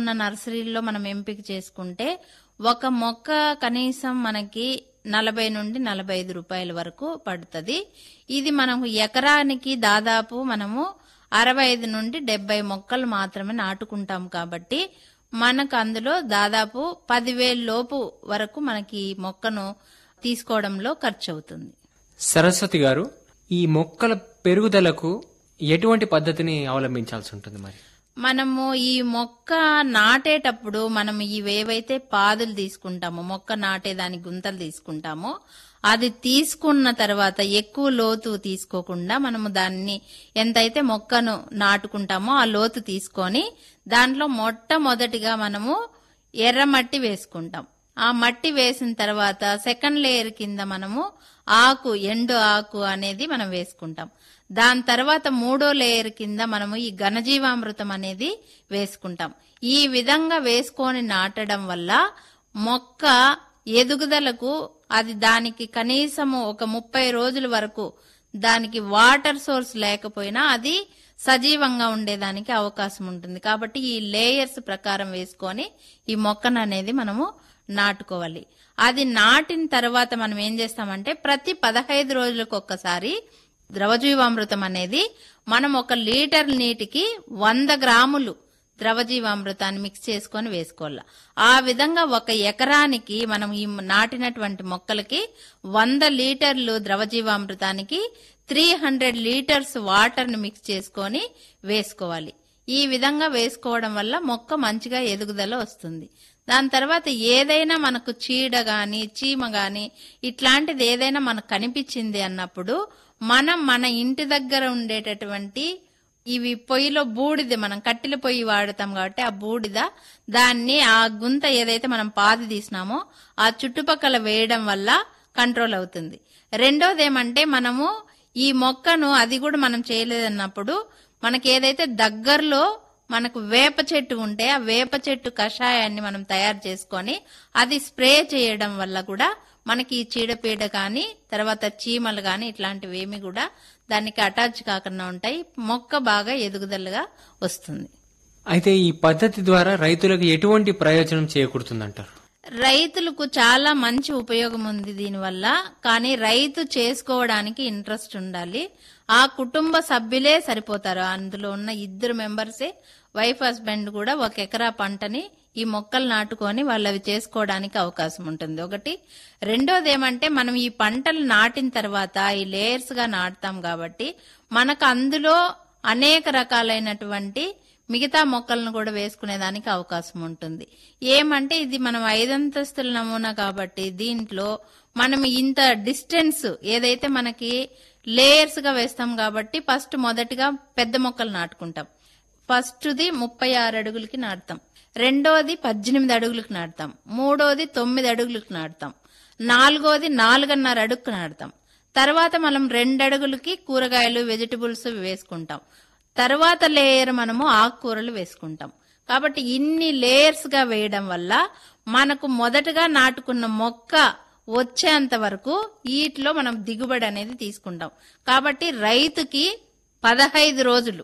ఉన్న నర్సరీల్లో మనం ఎంపిక చేసుకుంటే ఒక మొక్క కనీసం మనకి నలభై నుండి నలభై ఐదు రూపాయల వరకు పడుతుంది ఇది మనకు ఎకరానికి దాదాపు మనము అరవై ఐదు నుండి డెబ్బై మొక్కలు మాత్రమే నాటుకుంటాం కాబట్టి మనకు అందులో దాదాపు పదివేల లోపు వరకు మనకి ఈ మొక్కను తీసుకోవడంలో ఖర్చు అవుతుంది సరస్వతి గారు ఈ మొక్కల పెరుగుదలకు ఎటువంటి పద్ధతిని అవలంబించాల్సి ఉంటుంది మరి మనము ఈ మొక్క నాటేటప్పుడు మనం ఇవేవైతే పాదులు తీసుకుంటామో మొక్క నాటేదానికి గుంతలు తీసుకుంటామో అది తీసుకున్న తర్వాత ఎక్కువ లోతు తీసుకోకుండా మనము దాన్ని ఎంతైతే మొక్కను నాటుకుంటామో ఆ లోతు తీసుకొని దాంట్లో మొట్టమొదటిగా మనము ఎర్రమట్టి వేసుకుంటాం ఆ మట్టి వేసిన తర్వాత సెకండ్ లేయర్ కింద మనము ఆకు ఎండు ఆకు అనేది మనం వేసుకుంటాం దాని తర్వాత మూడో లేయర్ కింద మనము ఈ ఘనజీవామృతం అనేది వేసుకుంటాం ఈ విధంగా వేసుకొని నాటడం వల్ల మొక్క ఎదుగుదలకు అది దానికి కనీసము ఒక ముప్పై రోజుల వరకు దానికి వాటర్ సోర్స్ లేకపోయినా అది సజీవంగా ఉండేదానికి అవకాశం ఉంటుంది కాబట్టి ఈ లేయర్స్ ప్రకారం వేసుకొని ఈ మొక్కను అనేది మనము నాటుకోవాలి అది నాటిన తర్వాత మనం ఏం చేస్తామంటే ప్రతి పదహైదు రోజులకు ఒక్కసారి ద్రవజీవామృతం అనేది మనం ఒక లీటర్ నీటికి వంద గ్రాములు ద్రవజీవామృతాన్ని మిక్స్ చేసుకొని వేసుకోవాలి ఆ విధంగా ఒక ఎకరానికి మనం ఈ నాటినటువంటి మొక్కలకి వంద లీటర్లు ద్రవజీవామృతానికి త్రీ హండ్రెడ్ లీటర్స్ వాటర్ ని మిక్స్ చేసుకొని వేసుకోవాలి ఈ విధంగా వేసుకోవడం వల్ల మొక్క మంచిగా ఎదుగుదల వస్తుంది దాని తర్వాత ఏదైనా మనకు చీడ గాని చీమ గాని ఇట్లాంటిది ఏదైనా మనకు కనిపించింది అన్నప్పుడు మనం మన ఇంటి దగ్గర ఉండేటటువంటి ఇవి పొయ్యిలో బూడిద మనం కట్టెల పొయ్యి వాడతాం కాబట్టి ఆ బూడిద దాన్ని ఆ గుంత ఏదైతే మనం పాది తీసినామో ఆ చుట్టుపక్కల వేయడం వల్ల కంట్రోల్ అవుతుంది రెండోది ఏమంటే మనము ఈ మొక్కను అది కూడా మనం చేయలేదన్నప్పుడు మనకి ఏదైతే దగ్గరలో మనకు వేప చెట్టు ఉంటే ఆ వేప చెట్టు కషాయాన్ని మనం తయారు చేసుకొని అది స్ప్రే చేయడం వల్ల కూడా మనకి ఈ చీడపీడ కానీ తర్వాత చీమలు కానీ ఇట్లాంటివి ఏమి కూడా దానికి అటాచ్ కాకుండా ఉంటాయి మొక్క బాగా ఎదుగుదలగా వస్తుంది అయితే ఈ పద్ధతి ద్వారా రైతులకు ఎటువంటి ప్రయోజనం చేకూరుతుందంటారు రైతులకు చాలా మంచి ఉపయోగం ఉంది దీనివల్ల కానీ రైతు చేసుకోవడానికి ఇంట్రెస్ట్ ఉండాలి ఆ కుటుంబ సభ్యులే సరిపోతారు అందులో ఉన్న ఇద్దరు మెంబర్సే వైఫ్ హస్బెండ్ కూడా ఒక ఎకరా పంటని ఈ మొక్కలు నాటుకొని వాళ్ళు అవి చేసుకోవడానికి అవకాశం ఉంటుంది ఒకటి రెండోది ఏమంటే మనం ఈ పంటలు నాటిన తర్వాత ఈ లేయర్స్ గా నాటుతాం కాబట్టి మనకు అందులో అనేక రకాలైనటువంటి మిగతా మొక్కలను కూడా వేసుకునేదానికి అవకాశం ఉంటుంది ఏమంటే ఇది మనం ఐదంతస్తుల నమూనా కాబట్టి దీంట్లో మనం ఇంత డిస్టెన్స్ ఏదైతే మనకి లేయర్స్ గా వేస్తాం కాబట్టి ఫస్ట్ మొదటిగా పెద్ద మొక్కలు నాటుకుంటాం ఫస్ట్ది ముప్పై ఆరు అడుగులకి నాటుతాం రెండోది పద్దెనిమిది అడుగులకు నాటుతాం మూడోది తొమ్మిది అడుగులకు నాటుతాం నాలుగోది నాలుగున్నర అడుగుకు నాటుతాం తర్వాత మనం రెండు అడుగులకి కూరగాయలు వెజిటబుల్స్ వేసుకుంటాం తర్వాత లేయర్ మనము ఆకుకూరలు వేసుకుంటాం కాబట్టి ఇన్ని లేయర్స్ గా వేయడం వల్ల మనకు మొదటగా నాటుకున్న మొక్క వచ్చేంత వరకు వీటిలో మనం దిగుబడి అనేది తీసుకుంటాం కాబట్టి రైతుకి పదహైదు రోజులు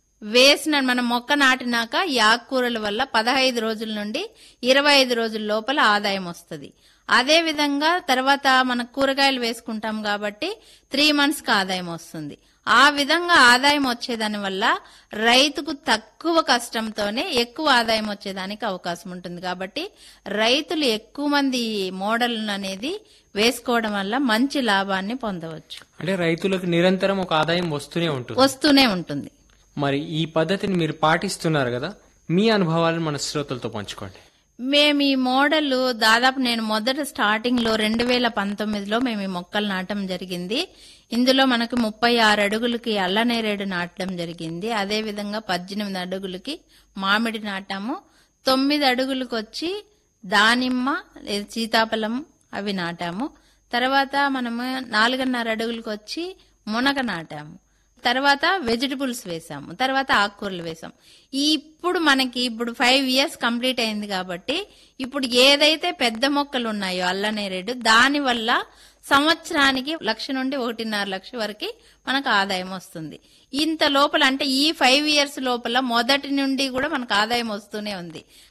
వేసిన మనం మొక్క నాటినాక ఈ ఆకుకూరల వల్ల పదహైదు రోజుల నుండి ఇరవై ఐదు రోజుల లోపల ఆదాయం వస్తుంది అదే విధంగా తర్వాత మన కూరగాయలు వేసుకుంటాం కాబట్టి త్రీ మంత్స్ కి ఆదాయం వస్తుంది ఆ విధంగా ఆదాయం వచ్చేదాని వల్ల రైతుకు తక్కువ కష్టంతోనే ఎక్కువ ఆదాయం వచ్చేదానికి అవకాశం ఉంటుంది కాబట్టి రైతులు ఎక్కువ మంది ఈ మోడల్ అనేది వేసుకోవడం వల్ల మంచి లాభాన్ని పొందవచ్చు అంటే రైతులకు నిరంతరం ఒక ఆదాయం వస్తూనే ఉంటుంది వస్తూనే ఉంటుంది మరి ఈ పద్ధతిని మీరు పాటిస్తున్నారు కదా మీ అనుభవాలను మన శ్రోతలతో పంచుకోండి మేము ఈ మోడల్ దాదాపు నేను మొదట స్టార్టింగ్ లో రెండు వేల పంతొమ్మిదిలో మేము ఈ మొక్కలు నాటడం జరిగింది ఇందులో మనకు ముప్పై ఆరు అడుగులకి అల్లనేరేడు నాటడం జరిగింది అదే విధంగా పద్దెనిమిది అడుగులకి మామిడి నాటాము తొమ్మిది అడుగులకు వచ్చి దానిమ్మ లేదా సీతాఫలం అవి నాటాము తర్వాత మనము నాలుగున్నర అడుగులకు వచ్చి మునగ నాటాము తర్వాత వెజిటబుల్స్ వేసాము తర్వాత ఆకుకూరలు వేసాం ఇప్పుడు మనకి ఇప్పుడు ఫైవ్ ఇయర్స్ కంప్లీట్ అయింది కాబట్టి ఇప్పుడు ఏదైతే పెద్ద మొక్కలు ఉన్నాయో అల్లనేరేడు దాని వల్ల సంవత్సరానికి లక్ష నుండి ఒకటిన్నర లక్ష వరకు మనకు ఆదాయం వస్తుంది ఇంత లోపల అంటే ఈ ఫైవ్ ఇయర్స్ లోపల మొదటి నుండి కూడా మనకు ఆదాయం వస్తూనే ఉంది